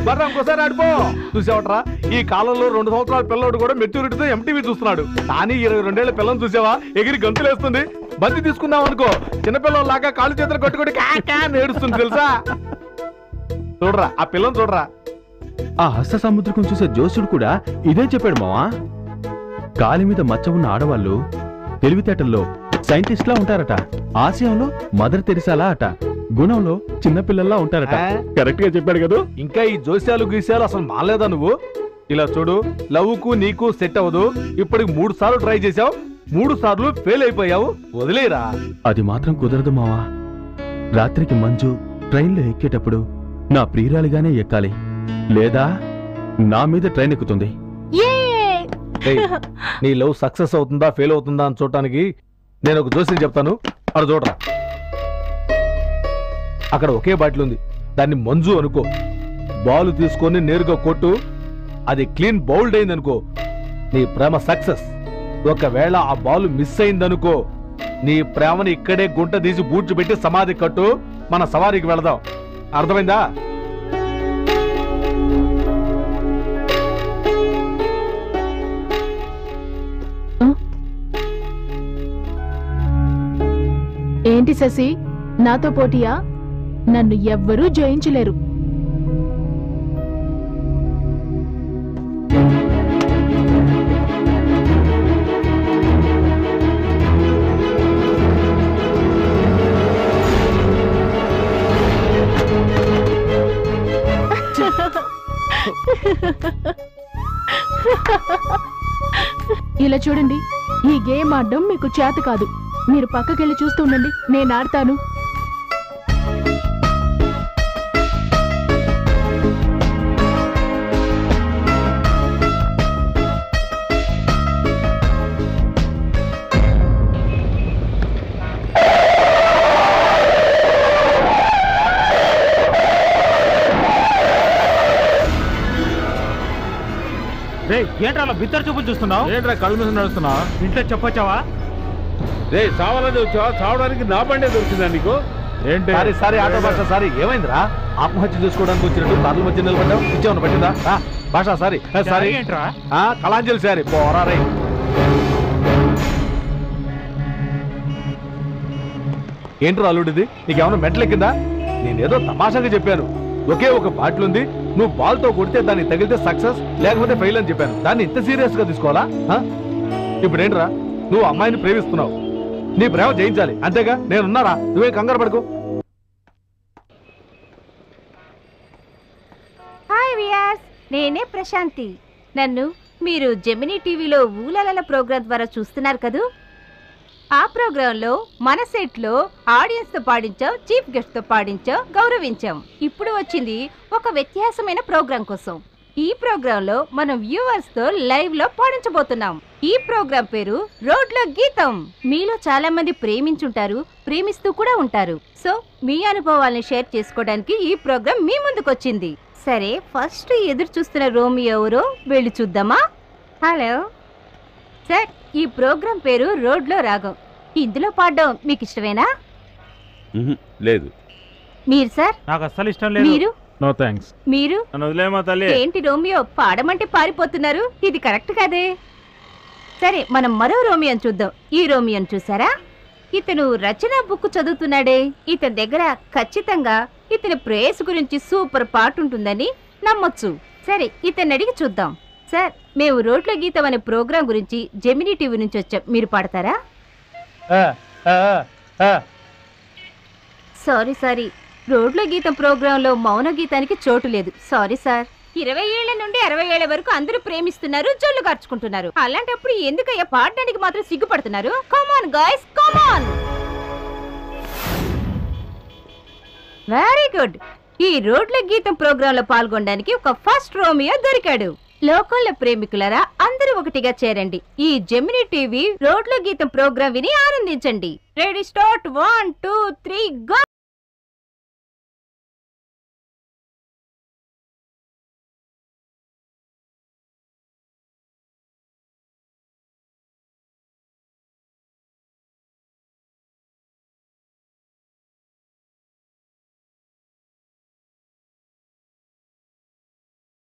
బర్రా ఇంకోసారి ఆడిపో చూసావట్రా ఈ కాలంలో రెండు సంవత్సరాల పిల్లడు కూడా మెచ్యూరిటీతో ఎంటీవీ చూస్తున్నాడు కానీ ఇరవై రెండేళ్ల పిల్లని చూసావా ఎగిరి గంతులేస్తుంది బంతి తీసుకుందాం అనుకో చిన్నపిల్లలాగా కాళ్ళు చేతులు కట్టుకొని క్యా క్యా అని ఏడుస్తుంది తెలుసా చూడరా ఆ పిల్లని చూడరా ఆ హస్త సముద్రకం చూసే జోసుడు కూడా ఇదే చెప్పాడు మావా కాలి మీద మచ్చ ఉన్న ఆడవాళ్ళు తెలివితేటల్లో సైంటిస్ట్లా ఉంటారట ఆశయంలో మదర్ తెరిసాలా అట గుణంలో చిన్నపిల్లల్లా ఉంటారట ఆ? కరెక్ట్ గా చెప్పాడు కదా ఇంకా ఈ జోస్యాలు గీసాలు అసలు మాలేదా నువ్వు ఇలా చూడు లవ్కు నీకు సెట్ అవ్వదు ఇప్పటికి మూడు సార్లు ట్రై చేసావు మూడు సార్లు ఫెయిల్ అయిపోయావు వదిలేరా అది మాత్రం కుదరదు మావా రాత్రికి మంజు ట్రైన్లో ఎక్కేటప్పుడు నా ప్రియురాలిగానే ఎక్కాలి లేదా నా మీద ట్రైన్ ఎక్కుతుంది ఏయ్, నీ లవ్ సక్సెస్ అవుతుందా ఫెయిల్ అవుతుందా అని చూడటానికి నేను ఒక జోస్యం చెప్తాను అక్కడ చూడరా అక్కడ ఒకే బాటిల్ ఉంది దాన్ని మంజు అనుకో బాల్ తీసుకొని నేరుగా కొట్టు అది క్లీన్ బౌల్డ్ అయింది అనుకో నీ ప్రేమ సక్సెస్ ఒకవేళ ఆ బాల్ మిస్ అయిందనుకో నీ ప్రేమని ఇక్కడే గుంట తీసి బూడ్చి సమాధి కట్టు మన సవారీకి వెళదాం అర్థమైందా ఏంటి శశి నాతో పోటీయా నన్ను ఎవ్వరూ జయించలేరు ఇలా చూడండి ఈ గేమ్ ఆడడం మీకు చేత కాదు మీరు పక్కకెళ్ళి చూస్తూ ఉండండి నేను ఆడతాను ఏంట్రా అలా బిత్తర చూపులు చూస్తున్నావు ఏంట్రా కళ్ళు మీద నడుస్తున్నావు ఇంట్లో చెప్పొచ్చావా రే చావాలని వచ్చావా చావడానికి నా బండే దొరికిందా నీకు ఏంటి సారీ సారీ ఆటో భాష సారీ ఏమైందిరా ఆత్మహత్య చేసుకోవడానికి వచ్చినట్టు కార్ల మధ్య నిలబడ్డావు ఇచ్చేమన్నా పట్టిందా ఆ, భాష సారీ ఆ, సారీ ఏంట్రా ఆ, కళాంజలి సారీ పోరా రే ఏంట్రా అల్లుడిది నీకేమైనా మెంటలెక్కిందా నేనేదో తమాషాగా చెప్పాను ఒకే ఒక బాటిల్ ఉంది నువ్వు బాల్ తో కొడితే దాన్ని తగిలితే సక్సెస్ లేకపోతే ఫెయిల్ అని చెప్పాను దాన్ని ఇంత సీరియస్ గా తీసుకోవాలా ఆ? ఇప్పుడు ఏంట్రా నువ్వు అమ్మాయిని ప్రేమిస్తున్నావు నీ ప్రేమ జయించాలి అంతేగా నేనున్నారా నువ్వే కంగారు పడుకో హాయ్ వియాస్ నేనే ప్రశాంతి నన్ను మీరు జెమినీ టీవీలో ఊలలల ప్రోగ్రాం ద్వారా చూస్తున్నారు కదూ ఆ ప్రోగ్రాంలో మన సెట్లో ఆడియన్స్ తో పాడించాం చీఫ్ గెస్ట్ తో పాడించాం గౌరవించాం ఇప్పుడు వచ్చింది ఒక వ్యత్యాసమైన ప్రోగ్రాం కోసం ఈ ప్రోగ్రాంలో మనం వ్యూవర్స్ తో లైవ్ లో పాడించబోతున్నాం ఈ ప్రోగ్రాం పేరు రోడ్ల గీతం మీలో చాలా మంది ప్రేమించుంటారు ప్రేమిస్తూ కూడా ఉంటారు సో మీ అనుభవాల్ని షేర్ చేసుకోవడానికి ఈ ప్రోగ్రాం మీ ముందుకొచ్చింది సరే ఫస్ట్ ఎదురు చూస్తున్న రోమి ఎవరో వెళ్ళి చూద్దామా హలో సార్ ఈ ప్రోగ్రాం పేరు రోడ్లో రాగం ఇందులో పాడడం మీకు ఇష్టమేనా లేదు మీరు సార్ నాకు అస్సలు ఇష్టం లేదు మీరు నో థ్యాంక్స్ మీరు నన్ను వదిలేమో తల్లి ఏంటి రోమియో పాడమంటే పారిపోతున్నారు ఇది కరెక్ట్ కాదే సరే మనం మరో రోమియోని చూద్దాం ఈ రోమియోని చూసారా ఇతను రచన బుక్ చదువుతున్నాడే ఇతని దగ్గర ఖచ్చితంగా ఇతని ప్రేయస్ గురించి సూపర్ పాట ఉంటుందని నమ్మొచ్చు సరే ఇతన్ని అడిగి చూద్దాం సార్ మేము రోడ్ల గీతం అనే ప్రోగ్రాం గురించి జెమినీ టీవీ నుంచి వచ్చాం మీరు పాడతారా సారీ సారీ రోడ్ల గీతం ప్రోగ్రాంలో మౌన గీతానికి చోటు లేదు సారీ సార్ ఇరవై ఏళ్ల నుండి అరవై ఏళ్ల వరకు అందరూ ప్రేమిస్తున్నారు జొల్లు కార్చుకుంటున్నారు అలాంటప్పుడు ఎందుకయ్యా పాడడానికి మాత్రం సిగ్గుపడుతున్నారు come on guys come on very good ఈ రోడ్ల గీతం ప్రోగ్రామ్ లో పాల్గొనడానికి ఒక ఫస్ట్ రోమియో దొరికాడు లోకల్ల ప్రేమికులరా అందరూ ఒకటిగా చేరండి ఈ జెమిని టీవీ రోడ్ల గీతం ప్రోగ్రామ్ విని ఆనందించండి ready start one two three go